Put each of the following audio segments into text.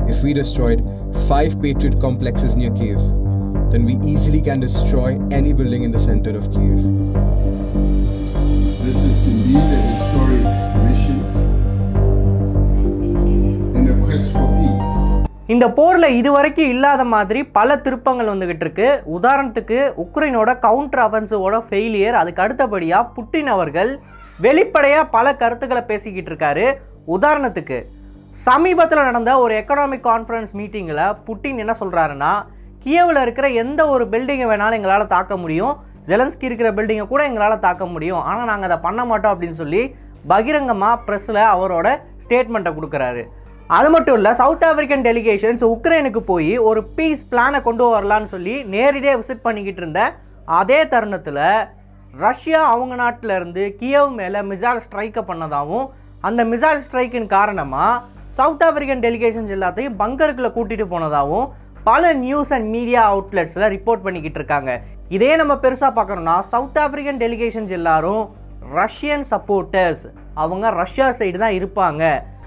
if we destroyed five Patriot complexes near Kiev, then we easily can destroy any building in the center of Kiev. This is indeed a historic mission in the quest for peace. இந்த போரில் இதுவரைக்கும் இல்லாத மாதிரி பல திருப்பங்கள் வந்துகிட்டு இருக்கு உதாரணத்துக்கு உக்ரைனோட கவுண்டர் அஃபென்சிவோட ஃபெயிலியர் அதுக்கு அடுத்தபடியாக புட்டின் அவர்கள் வெளிப்படையாக பல கருத்துக்களை பேசிக்கிட்டு இருக்காரு உதாரணத்துக்கு சமீபத்தில் நடந்த ஒரு எக்கனாமிக் கான்ஃபரன்ஸ் மீட்டிங்கில் புட்டின் என்ன சொல்கிறாருன்னா கியவில் இருக்கிற எந்த ஒரு பில்டிங்கை வேணாலும் எங்களால் தாக்க முடியும் ஜெலன்ஸ்கி இருக்கிற பில்டிங்கை கூட எங்களால் தாக்க முடியும் ஆனால் நாங்கள் அதை பண்ண மாட்டோம் அப்படின்னு சொல்லி பகிரங்கமாக ப்ரெஸ்ஸில் அவரோட ஸ்டேட்மெண்ட்டை கொடுக்குறாரு அது மட்டும் இல்லை சவுத் ஆப்பிரிக்கன் டெலிகேஷன்ஸ் உக்ரைனுக்கு போய் ஒரு பீஸ் பிளானை கொண்டு வரலான்னு சொல்லி நேரடியாக விசிட் பண்ணிக்கிட்டு இருந்த அதே தருணத்தில் ரஷ்யா அவங்க நாட்டில் இருந்து கியவ் மேலே மிசைல் ஸ்ட்ரைக்கை பண்ணதாகவும் அந்த மிசைல் ஸ்ட்ரைக்கின் காரணமாக சவுத் ஆப்பிரிக்கன் டெலிகேஷன்ஸ் எல்லாத்தையும் பங்கருக்குள்ளே கூட்டிகிட்டு போனதாகவும் பல நியூஸ் அண்ட் மீடியா அவுட்லெட்ஸில் ரிப்போர்ட் பண்ணிக்கிட்டு இருக்காங்க இதே நம்ம பெருசாக பார்க்குறோம்னா சவுத் ஆப்பிரிக்கன் டெலிகேஷன்ஸ் எல்லாரும் ரஷ்யன் சப்போர்ட்டர்ஸ் அவங்க ரஷ்யா சைடு தான் இருப்பாங்க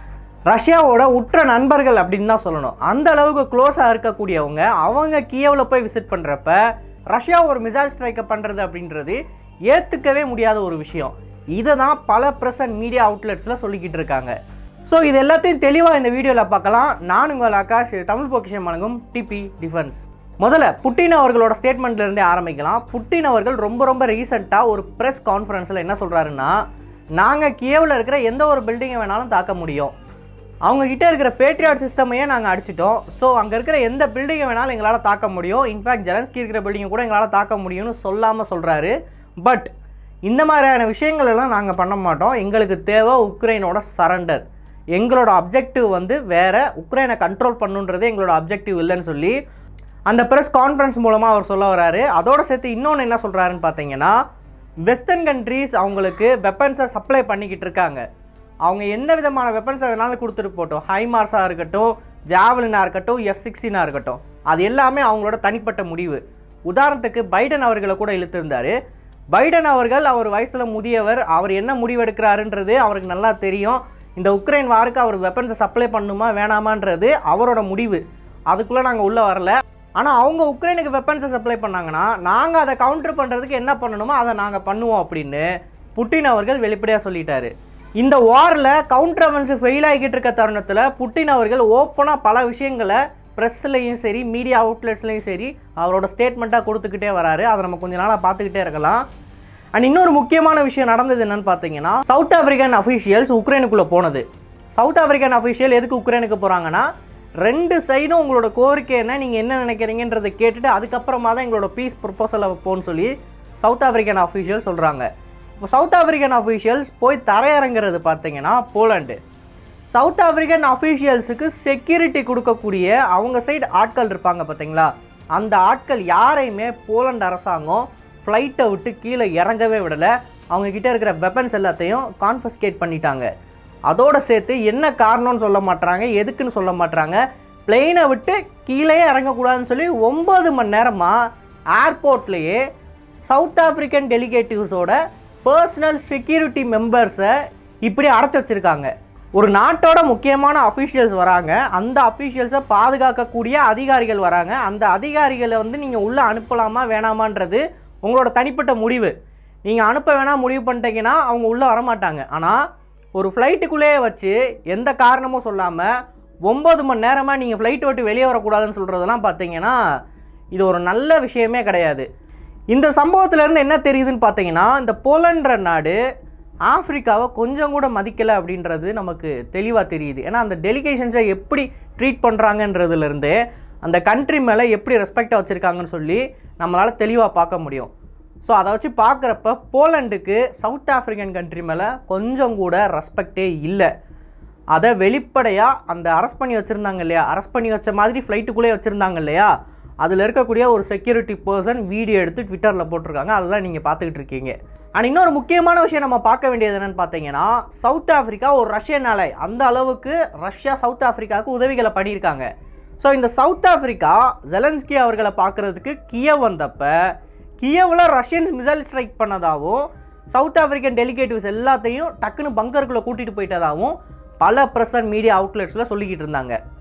ரஷ்யாவோட உற்ற நண்பர்கள் அப்படின்னு தான் சொல்லணும் அந்த அளவுக்கு க்ளோஸாக இருக்கக்கூடியவங்க அவங்க கியவில் போய் விசிட் பண்ணுறப்ப ரஷ்யா ஒரு மிசைல் ஸ்ட்ரைக்கை பண்ணுறது அப்படின்றது ஏற்றுக்கவே முடியாத ஒரு விஷயம் இதை தான் பல ப்ரெஸ் அண்ட் மீடியா அவுட்லெட்ஸில் சொல்லிக்கிட்டு இருக்காங்க ஸோ இது எல்லாத்தையும் தெளிவாக இந்த வீடியோவில் பார்க்கலாம் நான் உங்கள் ஆகாஷ் தமிழ் பொக்கிஷம் வழங்கும் டிபி டிஃபென்ஸ் முதல்ல புட்டின் அவர்களோட ஸ்டேட்மெண்ட்ல இருந்தே ஆரம்பிக்கலாம் புட்டின் அவர்கள் ரொம்ப ரொம்ப ரீசெண்டாக ஒரு ப்ரெஸ் கான்ஃபரன்ஸில் என்ன சொல்கிறாருன்னா நாங்கள் கியவில் இருக்கிற எந்த ஒரு பில்டிங்கை வேணாலும் தாக்க முடியும் அவங்க கிட்ட இருக்கிற பேட்ரியாட் சிஸ்டமையே நாங்கள் அடிச்சிட்டோம் ஸோ அங்கே இருக்கிற எந்த பில்டிங்கை வேணாலும் எங்களால் தாக்க முடியும் இன்ஃபேக்ட் ஜெலன்ஸ்கி இருக்கிற பில்டிங்கை கூட எங்களால் தாக்க முடியும்னு சொல்லாமல் சொல்கிறாரு பட் இந்த மாதிரியான விஷயங்கள் எல்லாம் நாங்கள் பண்ண மாட்டோம் எங்களுக்கு தேவை உக்ரைனோட சரண்டர் எங்களோட அப்ஜெக்டிவ் வந்து வேற உக்ரைனை கண்ட்ரோல் பண்ணுன்றது எங்களோட அப்ஜெக்டிவ் இல்லைன்னு சொல்லி அந்த ப்ரெஸ் கான்ஃபரன்ஸ் மூலமாக அவர் சொல்ல வராரு அதோட சேர்த்து இன்னொன்று என்ன சொல்கிறாருன்னு பார்த்தீங்கன்னா வெஸ்டர்ன் கண்ட்ரீஸ் அவங்களுக்கு வெப்பன்ஸை சப்ளை பண்ணிக்கிட்டு இருக்காங்க அவங்க எந்த விதமான வெப்பன்ஸை வேணாலும் கொடுத்துட்டு போட்டோம் ஹைமார்ஸாக இருக்கட்டும் ஜாவலினாக இருக்கட்டும் எஃப் சிக்ஸ்டீனாக இருக்கட்டும் அது எல்லாமே அவங்களோட தனிப்பட்ட முடிவு உதாரணத்துக்கு பைடன் அவர்களை கூட இழுத்திருந்தார் பைடன் அவர்கள் அவர் வயசில் முதியவர் அவர் என்ன முடிவெடுக்கிறாருன்றது அவருக்கு நல்லா தெரியும் இந்த உக்ரைன் வாருக்கு அவர் வெப்பன்ஸை சப்ளை பண்ணுமா வேணாமான்றது அவரோட முடிவு அதுக்குள்ளே நாங்கள் உள்ளே வரல ஆனால் அவங்க உக்ரைனுக்கு வெப்பன்ஸை சப்ளை பண்ணாங்கன்னா நாங்கள் அதை கவுண்டர் பண்ணுறதுக்கு என்ன பண்ணணுமோ அதை நாங்கள் பண்ணுவோம் அப்படின்னு புட்டின் அவர்கள் வெளிப்படையாக சொல்லிட்டாரு இந்த வாரில் கவுண்டர் வெப்பன்ஸ் ஃபெயில் ஆகிக்கிட்டு இருக்க தருணத்தில் புட்டின் அவர்கள் ஓப்பனாக பல விஷயங்களை ப்ரெஸ்லையும் சரி மீடியா அவுட்லெட்ஸ்லையும் சரி அவரோட ஸ்டேட்மெண்ட்டாக கொடுத்துக்கிட்டே வராரு அதை நம்ம கொஞ்ச நாளாக பார்த்துக்கிட்டே இருக்கலாம் அண்ட் இன்னொரு முக்கியமான விஷயம் நடந்தது என்னன்னு பார்த்தீங்கன்னா சவுத் ஆப்பிரிக்கன் அஃபிஷியல்ஸ் உக்ரைனுக்குள்ளே போனது சவுத் ஆப்பிரிக்கன் அஃபிஷியல் எதுக்கு உக்ரைனுக்கு போகிறாங்கன்னா ரெண்டு சைடும் உங்களோட கோரிக்கை என்ன நீங்கள் என்ன நினைக்கிறீங்கன்றதை கேட்டுட்டு அதுக்கப்புறமா தான் எங்களோட பீஸ் ப்ரொப்போசலை வைப்போம்னு சொல்லி சவுத் ஆப்பிரிக்கன் அஃபிஷியல் சொல்கிறாங்க இப்போ சவுத் ஆப்பிரிக்கன் அஃபிஷியல்ஸ் போய் தரையிறங்கிறது பார்த்தீங்கன்னா போலண்டு சவுத் ஆப்பிரிக்கன் அஃபிஷியல்ஸுக்கு செக்யூரிட்டி கொடுக்கக்கூடிய அவங்க சைடு ஆட்கள் இருப்பாங்க பார்த்தீங்களா அந்த ஆட்கள் யாரையுமே போலண்ட் அரசாங்கம் ஃப்ளைட்டை விட்டு கீழே இறங்கவே விடலை அவங்க கிட்ட இருக்கிற வெப்பன்ஸ் எல்லாத்தையும் கான்ஃபஸ்கேட் பண்ணிட்டாங்க அதோட சேர்த்து என்ன காரணம்னு சொல்ல மாட்றாங்க எதுக்குன்னு சொல்ல மாட்றாங்க பிளெயினை விட்டு கீழே இறங்கக்கூடாதுன்னு சொல்லி ஒம்பது மணி நேரமாக ஏர்போர்ட்லேயே சவுத் ஆப்பிரிக்கன் டெலிகேட்டிவ்ஸோட பர்சனல் செக்யூரிட்டி மெம்பர்ஸை இப்படி அடைச்சி வச்சுருக்காங்க ஒரு நாட்டோட முக்கியமான அஃபிஷியல்ஸ் வராங்க அந்த அஃபிஷியல்ஸை பாதுகாக்கக்கூடிய அதிகாரிகள் வராங்க அந்த அதிகாரிகளை வந்து நீங்கள் உள்ளே அனுப்பலாமா வேணாமான்றது உங்களோட தனிப்பட்ட முடிவு நீங்கள் அனுப்ப வேணாம் முடிவு பண்ணிட்டீங்கன்னா அவங்க உள்ளே வரமாட்டாங்க ஆனால் ஒரு ஃப்ளைட்டுக்குள்ளேயே வச்சு எந்த காரணமும் சொல்லாமல் ஒம்பது மணி நேரமாக நீங்கள் ஃப்ளைட் விட்டு வெளியே வரக்கூடாதுன்னு சொல்கிறதெல்லாம் பார்த்தீங்கன்னா இது ஒரு நல்ல விஷயமே கிடையாது இந்த சம்பவத்திலேருந்து என்ன தெரியுதுன்னு பார்த்தீங்கன்னா இந்த போலன்ற நாடு ஆப்பிரிக்காவை கொஞ்சம் கூட மதிக்கலை அப்படின்றது நமக்கு தெளிவாக தெரியுது ஏன்னா அந்த டெலிகேஷன்ஸை எப்படி ட்ரீட் பண்ணுறாங்கன்றதுலேருந்து அந்த கண்ட்ரி மேலே எப்படி ரெஸ்பெக்டாக வச்சுருக்காங்கன்னு சொல்லி நம்மளால் தெளிவாக பார்க்க முடியும் ஸோ அதை வச்சு பார்க்குறப்ப போலண்டுக்கு சவுத் ஆஃப்ரிக்கன் கண்ட்ரி மேலே கொஞ்சம் கூட ரெஸ்பெக்டே இல்லை அதை வெளிப்படையாக அந்த அரெஸ்ட் பண்ணி வச்சுருந்தாங்க இல்லையா அரெஸ்ட் பண்ணி வச்ச மாதிரி ஃப்ளைட்டுக்குள்ளே வச்சுருந்தாங்க இல்லையா அதில் இருக்கக்கூடிய ஒரு செக்யூரிட்டி பர்சன் வீடியோ எடுத்து ட்விட்டரில் போட்டிருக்காங்க அதுதான் நீங்கள் பார்த்துக்கிட்டு இருக்கீங்க அண்ட் இன்னொரு முக்கியமான விஷயம் நம்ம பார்க்க வேண்டியது என்னன்னு பார்த்தீங்கன்னா சவுத் ஆஃப்ரிக்கா ஒரு ரஷ்யன் நாளை அந்த அளவுக்கு ரஷ்யா சவுத் ஆஃப்ரிக்காவுக்கு உதவிகளை பண்ணியிருக்காங்க ஸோ இந்த சவுத் ஆஃப்ரிக்கா ஜெலன்ஸ்கி அவர்களை பார்க்குறதுக்கு கியவ் வந்தப்ப கியவில் ரஷ்யன்ஸ் மிசைல் ஸ்ட்ரைக் பண்ணதாகவும் சவுத் ஆப்பிரிக்கன் டெலிகேட்டிவ்ஸ் எல்லாத்தையும் டக்குன்னு பங்கருக்குள்ளே கூட்டிகிட்டு போயிட்டதாகவும் பல ப்ரெஸ் அண்ட் மீடியா அவுட்லெட்ஸில் சொல்லிக்கிட்டு இருந்தாங்க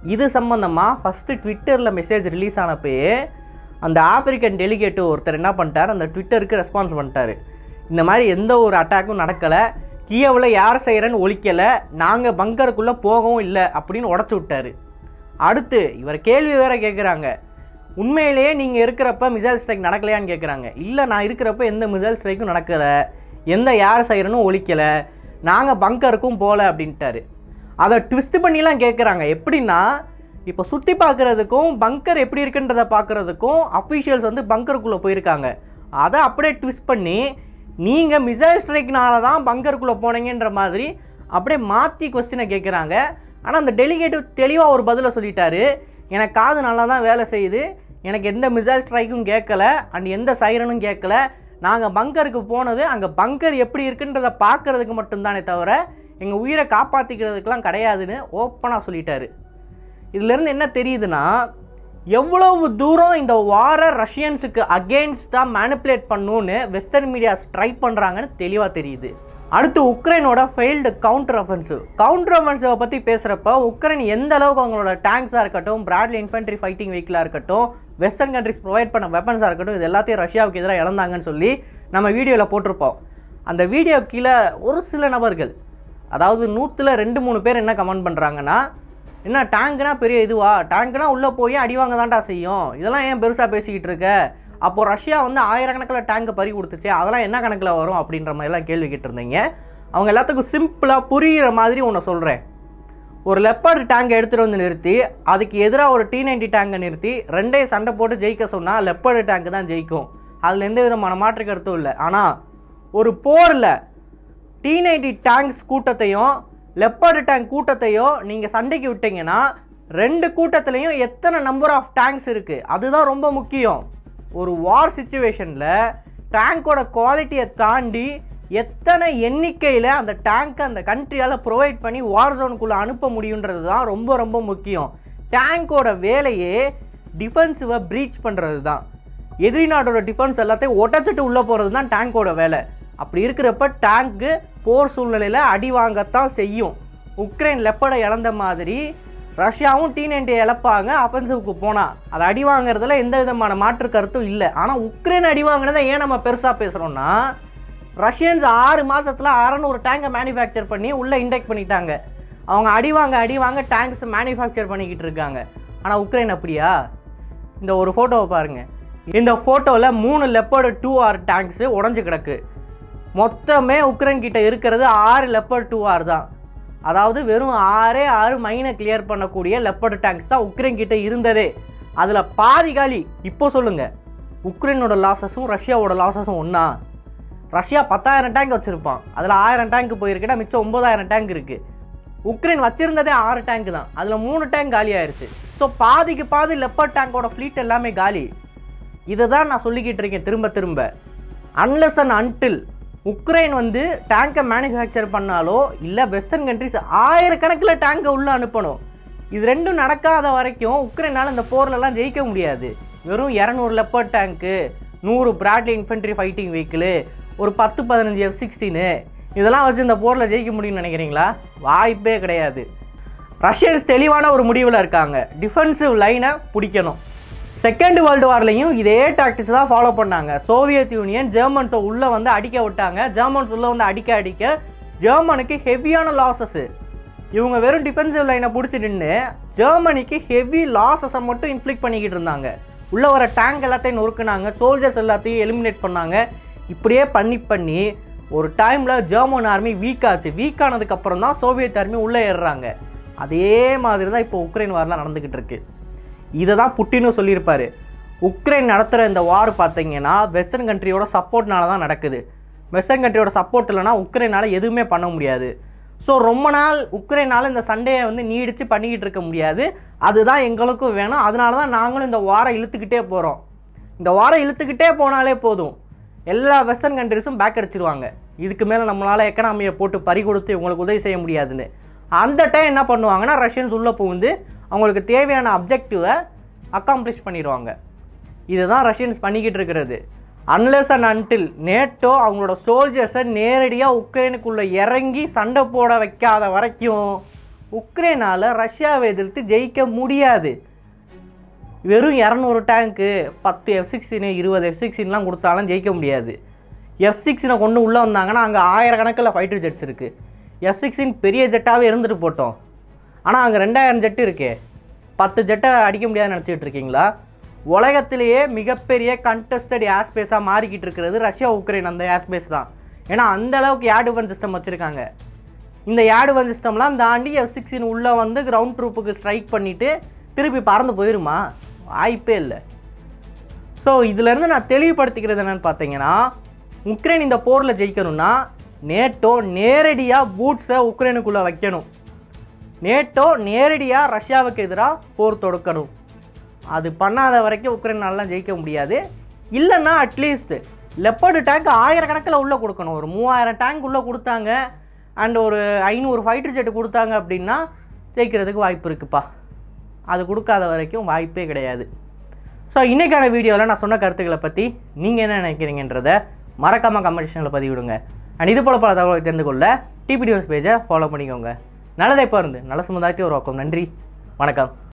இது சம்மந்தமாக ஃபஸ்ட்டு ட்விட்டரில் மெசேஜ் ரிலீஸ் ஆனப்பயே அந்த ஆப்பிரிக்கன் டெலிகேட்டு ஒருத்தர் என்ன பண்ணிட்டார் அந்த ட்விட்டருக்கு ரெஸ்பான்ஸ் பண்ணிட்டாரு இந்த மாதிரி எந்த ஒரு அட்டாக்கும் நடக்கலை கியவில் யார் செய்கிறேன்னு ஒழிக்கலை நாங்கள் பங்கருக்குள்ளே போகவும் இல்லை அப்படின்னு உடச்சி விட்டாரு அடுத்து இவர் கேள்வி வேற கேட்குறாங்க உண்மையிலேயே நீங்கள் இருக்கிறப்ப மிசைல் ஸ்ட்ரைக் நடக்கலையான்னு கேட்குறாங்க இல்லை நான் இருக்கிறப்ப எந்த மிசைல் ஸ்ட்ரைக்கும் நடக்கலை எந்த யார் செய்கிறனும் ஒழிக்கலை நாங்கள் பங்கருக்கும் போகல அப்படின்ட்டாரு அதை ட்விஸ்ட் பண்ணிலாம் கேட்குறாங்க எப்படின்னா இப்போ சுற்றி பார்க்குறதுக்கும் பங்கர் எப்படி இருக்குன்றதை பார்க்குறதுக்கும் அஃபீஷியல்ஸ் வந்து பங்கருக்குள்ளே போயிருக்காங்க அதை அப்படியே ட்விஸ்ட் பண்ணி நீங்கள் மிசைல் ஸ்ட்ரைக்னால தான் பங்கருக்குள்ளே போனீங்கன்ற மாதிரி அப்படியே மாற்றி கொஸ்டினை கேட்குறாங்க ஆனால் அந்த டெலிகேட்டிவ் தெளிவாக ஒரு பதிலை சொல்லிட்டாரு எனக்கு காது நல்லா தான் வேலை செய்யுது எனக்கு எந்த மிசைல் ஸ்ட்ரைக்கும் கேட்கல அண்ட் எந்த சைரனும் கேட்கல நாங்கள் பங்கருக்கு போனது அங்கே பங்கர் எப்படி இருக்குன்றதை பார்க்கறதுக்கு மட்டும்தானே தவிர எங்கள் உயிரை காப்பாற்றிக்கிறதுக்கெலாம் கிடையாதுன்னு ஓப்பனாக சொல்லிட்டாரு இதுலேருந்து என்ன தெரியுதுன்னா எவ்வளவு தூரம் இந்த வார ரஷ்யன்ஸுக்கு அகெயின்ஸ்டாக மேனிப்புலேட் பண்ணுன்னு வெஸ்டர்ன் மீடியாஸ் ட்ரை பண்ணுறாங்கன்னு தெளிவாக தெரியுது அடுத்து உக்ரைனோட ஃபெயில்டு கவுண்டர் அஃபென்சிவ் கவுண்டர் அஃபென்சிவை பற்றி பேசுகிறப்ப உக்ரைன் எந்த அளவுக்கு அவங்களோட டேங்க்ஸாக இருக்கட்டும் பிராட்லி இன்ஃபென்ட்ரி ஃபைட்டிங் வெஹிக்கிளாக இருக்கட்டும் வெஸ்டர்ன் கண்ட்ரிஸ் ப்ரொவைட் பண்ண வெப்பன்ஸாக இருக்கட்டும் இது எல்லாத்தையும் ரஷ்யாவுக்கு எதிராக இழந்தாங்கன்னு சொல்லி நம்ம வீடியோவில் போட்டிருப்போம் அந்த வீடியோ கீழே ஒரு சில நபர்கள் அதாவது நூற்றில் ரெண்டு மூணு பேர் என்ன கமெண்ட் பண்ணுறாங்கன்னா என்ன டேங்க்னா பெரிய இதுவா டேங்க்னா உள்ளே போய் அடி வாங்க தான்டா செய்யும் இதெல்லாம் ஏன் பெருசாக பேசிக்கிட்டு இருக்க அப்போது ரஷ்யா வந்து ஆயிரக்கணக்கில் டேங்கை பறி கொடுத்துச்சு அதெல்லாம் என்ன கணக்கில் வரும் அப்படின்ற மாதிரிலாம் கேள்வி கேட்டிருந்தீங்க அவங்க எல்லாத்துக்கும் சிம்பிளாக புரிகிற மாதிரி ஒன்று சொல்கிறேன் ஒரு லெப்பர்டு டேங்கை எடுத்துகிட்டு வந்து நிறுத்தி அதுக்கு எதிராக ஒரு டி நைன்டி டேங்கை நிறுத்தி ரெண்டையும் சண்டை போட்டு ஜெயிக்க சொன்னால் லெப்பர்டு டேங்க் தான் ஜெயிக்கும் அதில் எந்த விதமான மாற்று கருத்தும் இல்லை ஆனால் ஒரு போரில் டி நைன்டி டேங்க்ஸ் கூட்டத்தையும் லெப்பர்டு டேங்க் கூட்டத்தையும் நீங்கள் சண்டைக்கு விட்டீங்கன்னா ரெண்டு கூட்டத்துலேயும் எத்தனை நம்பர் ஆஃப் டேங்க்ஸ் இருக்குது அதுதான் ரொம்ப முக்கியம் ஒரு வார் சுச்சுவேஷனில் டேங்கோட குவாலிட்டியை தாண்டி எத்தனை எண்ணிக்கையில் அந்த டேங்க்கை அந்த கண்ட்ரியால் ப்ரொவைட் பண்ணி வார் ஜோனுக்குள்ளே அனுப்ப முடியுன்றது தான் ரொம்ப ரொம்ப முக்கியம் டேங்கோட வேலையே டிஃபென்ஸுவை ப்ரீச் பண்ணுறது தான் எதிரி நாட்டோட டிஃபென்ஸ் எல்லாத்தையும் ஒட்டச்சிட்டு உள்ளே போகிறது தான் டேங்கோட வேலை அப்படி இருக்கிறப்ப டேங்க்கு போர் சூழ்நிலையில் அடி வாங்கத்தான் செய்யும் உக்ரைன் லெப்படை இழந்த மாதிரி ரஷ்யாவும் டி நைன்டி இழப்பாங்க அஃபென்சிவ்க்கு போனால் அதை அடி வாங்குறதுல எந்த விதமான மாற்று கருத்தும் இல்லை ஆனால் உக்ரைன் அடி வாங்கினதை ஏன் நம்ம பெருசாக பேசுகிறோன்னா ரஷ்யன்ஸ் ஆறு மாதத்தில் அறநூறு டேங்கை மேனுஃபேக்சர் பண்ணி உள்ளே இண்டெக்ட் பண்ணிட்டாங்க அவங்க அடி வாங்க அடி வாங்க டேங்க்ஸ் மேனுஃபேக்சர் பண்ணிக்கிட்டு இருக்காங்க ஆனால் உக்ரைன் அப்படியா இந்த ஒரு ஃபோட்டோவை பாருங்கள் இந்த ஃபோட்டோவில் மூணு லெப்பர்டு டூ ஆர் டேங்க்ஸு உடஞ்சி கிடக்கு மொத்தமே உக்ரைன் கிட்ட இருக்கிறது ஆறு லெப்பர்ட் டூ ஆர் தான் அதாவது வெறும் ஆறே ஆறு மைனை கிளியர் பண்ணக்கூடிய லெப்பர்டு டேங்க்ஸ் தான் உக்ரைன் கிட்ட இருந்ததே அதில் பாதி காலி இப்போ சொல்லுங்கள் உக்ரைனோட லாஸஸும் ரஷ்யாவோட லாஸஸும் ஒன்றா ரஷ்யா பத்தாயிரம் டேங்க் வச்சுருப்பான் அதில் ஆயிரம் டேங்க் போயிருக்குன்னா மிச்சம் ஒம்பதாயிரம் டேங்க் இருக்குது உக்ரைன் வச்சிருந்ததே ஆறு டேங்க் தான் அதில் மூணு டேங்க் காலி ஆயிருச்சு ஸோ பாதிக்கு பாதி லெப்பர் டேங்கோட ஃப்ளீட் எல்லாமே காலி இதை தான் நான் சொல்லிக்கிட்டு இருக்கேன் திரும்ப திரும்ப அன்லெஸ் அண்ட் அன்டில் உக்ரைன் வந்து டேங்கை மேனுஃபேக்சர் பண்ணாலோ இல்லை வெஸ்டர்ன் கண்ட்ரிஸ் ஆயிரக்கணக்கில் டேங்கை உள்ளே அனுப்பணும் இது ரெண்டும் நடக்காத வரைக்கும் உக்ரைனால் இந்த போர்லலாம் ஜெயிக்க முடியாது வெறும் இரநூறு லெப்பர் டேங்க்கு நூறு பிராட்லி இன்ஃபென்ட்ரி ஃபைட்டிங் வெஹிக்கிள் ஒரு பத்து பதினஞ்சு எஃப் சிக்ஸ்டீனு இதெல்லாம் வச்சு இந்த போரில் ஜெயிக்க முடியும்னு நினைக்கிறீங்களா வாய்ப்பே கிடையாது ரஷ்யன்ஸ் தெளிவான ஒரு முடிவில் இருக்காங்க டிஃபென்சிவ் லைனை பிடிக்கணும் செகண்ட் வேர்ல்டு வார்லையும் இதே டாக்டிக்ஸ் தான் ஃபாலோ பண்ணாங்க சோவியத் யூனியன் ஜெர்மன்ஸை உள்ளே வந்து அடிக்க விட்டாங்க ஜெர்மன்ஸ் உள்ளே வந்து அடிக்க அடிக்க ஜெர்மனுக்கு ஹெவியான லாஸஸ் இவங்க வெறும் டிஃபென்சிவ் லைனை பிடிச்சி நின்று ஜெர்மனிக்கு ஹெவி லாஸஸை மட்டும் இன்ஃப்ளிக் பண்ணிக்கிட்டு இருந்தாங்க உள்ளே வர டேங்க் எல்லாத்தையும் நொறுக்குனாங்க சோல்ஜர்ஸ் எல்லாத்தையும் எலிமினேட் பண்ணாங்க இப்படியே பண்ணி பண்ணி ஒரு டைமில் ஜெர்மன் ஆர்மி வீக் ஆச்சு வீக் ஆனதுக்கப்புறம் தான் சோவியத் ஆர்மி உள்ளே ஏறுறாங்க அதே மாதிரி தான் இப்போ உக்ரைன் வார்லாம் நடந்துக்கிட்டு இருக்கு இதை தான் புட்டினும் சொல்லியிருப்பாரு உக்ரைன் நடத்துகிற இந்த வார் பார்த்தீங்கன்னா வெஸ்டர்ன் கண்ட்ரியோட சப்போர்ட்னால தான் நடக்குது வெஸ்டர்ன் கண்ட்ரியோட சப்போர்ட் இல்லைனா உக்ரைனால் எதுவுமே பண்ண முடியாது ஸோ ரொம்ப நாள் உக்ரைனால் இந்த சண்டையை வந்து நீடித்து பண்ணிக்கிட்டு இருக்க முடியாது அதுதான் எங்களுக்கும் வேணும் அதனால தான் நாங்களும் இந்த வாரம் இழுத்துக்கிட்டே போகிறோம் இந்த வாரம் இழுத்துக்கிட்டே போனாலே போதும் எல்லா வெஸ்டர்ன் கண்ட்ரிஸும் பேக் அடிச்சிருவாங்க இதுக்கு மேலே நம்மளால் எக்கனாமியை போட்டு பறி கொடுத்து இவங்களுக்கு உதவி செய்ய முடியாதுன்னு அந்த டைம் என்ன பண்ணுவாங்கன்னா ரஷ்யன்ஸ் உள்ளே புகுந்து அவங்களுக்கு தேவையான அப்ஜெக்டிவை அக்காம்ப்ளிஷ் பண்ணிடுவாங்க இதுதான் ரஷ்யன்ஸ் பண்ணிக்கிட்டு இருக்கிறது அன்லெஸ் அண்ட் அன்டில் நேட்டோ அவங்களோட சோல்ஜர்ஸை நேரடியாக உக்ரைனுக்குள்ளே இறங்கி சண்டை போட வைக்காத வரைக்கும் உக்ரைனால் ரஷ்யாவை எதிர்த்து ஜெயிக்க முடியாது வெறும் இரநூறு டேங்க்கு பத்து எஃப் சிக்ஸ்டின் இருபது எஃப் சிக்ஸ்டின்லாம் கொடுத்தாலும் ஜெயிக்க முடியாது எஃப் சிக்ஸ்டினை கொண்டு உள்ளே வந்தாங்கன்னா அங்கே ஆயிரக்கணக்கில் ஃபைட்டர் ஜெட்ஸ் இருக்குது எஃப் சிக்ஸ்டின் பெரிய ஜெட்டாகவே இருந்துட்டு போட்டோம் ஆனால் அங்கே ரெண்டாயிரம் ஜெட்டு இருக்கே பத்து ஜெட்டை அடிக்க முடியாதுன்னு நினச்சிட்டு இருக்கீங்களா உலகத்திலேயே மிகப்பெரிய கண்டஸ்டட் ஏர்ஸ்பேஸாக மாறிக்கிட்டு இருக்கிறது ரஷ்யா உக்ரைன் அந்த ஏர்ஸ்பேஸ் தான் ஏன்னா அந்த அளவுக்கு ஏர் டிஃபென்ஸ் சிஸ்டம் வச்சுருக்காங்க இந்த ஏர் டிஃபென்ஸ் சிஸ்டம்லாம் தாண்டி எஃப் சிக்ஸ்டின் உள்ளே வந்து கிரவுண்ட் ட்ரூப்புக்கு ஸ்ட்ரைக் பண்ணிவிட்டு திருப்பி பறந்து போயிருமா வாய்ப்பே இல்லை ஸோ இதுலேருந்து நான் தெளிவுபடுத்திக்கிறது என்னன்னு பார்த்தீங்கன்னா உக்ரைன் இந்த போரில் ஜெயிக்கணும்னா நேட்டோ நேரடியாக பூட்ஸை உக்ரைனுக்குள்ளே வைக்கணும் நேட்டோ நேரடியாக ரஷ்யாவுக்கு எதிராக போர் தொடுக்கணும் அது பண்ணாத வரைக்கும் உக்ரைனாலாம் ஜெயிக்க முடியாது இல்லைன்னா அட்லீஸ்ட் லெப்பர்டு டேங்க் ஆயிரக்கணக்கில் உள்ளே கொடுக்கணும் ஒரு மூவாயிரம் டேங்க் உள்ளே கொடுத்தாங்க அண்ட் ஒரு ஐநூறு ஃபைட்டர் ஜெட்டு கொடுத்தாங்க அப்படின்னா ஜெயிக்கிறதுக்கு வாய்ப்பு இருக்குப்பா அது கொடுக்காத வரைக்கும் வாய்ப்பே கிடையாது ஸோ இன்றைக்கான வீடியோவில் நான் சொன்ன கருத்துக்களை பற்றி நீங்கள் என்ன நினைக்கிறீங்கன்றதை மறக்காமல் கமெண்ட் செக்ஷனில் பதிவிடுங்க அண்ட் இது போல பல தகவலை தெரிந்து கொள்ள டிபி நியூஸ் பேஜை ஃபாலோ பண்ணிக்கோங்க நல்லதை இப்போ இருந்து நல்ல சமுதாயத்தை உருவாக்கும் நன்றி வணக்கம்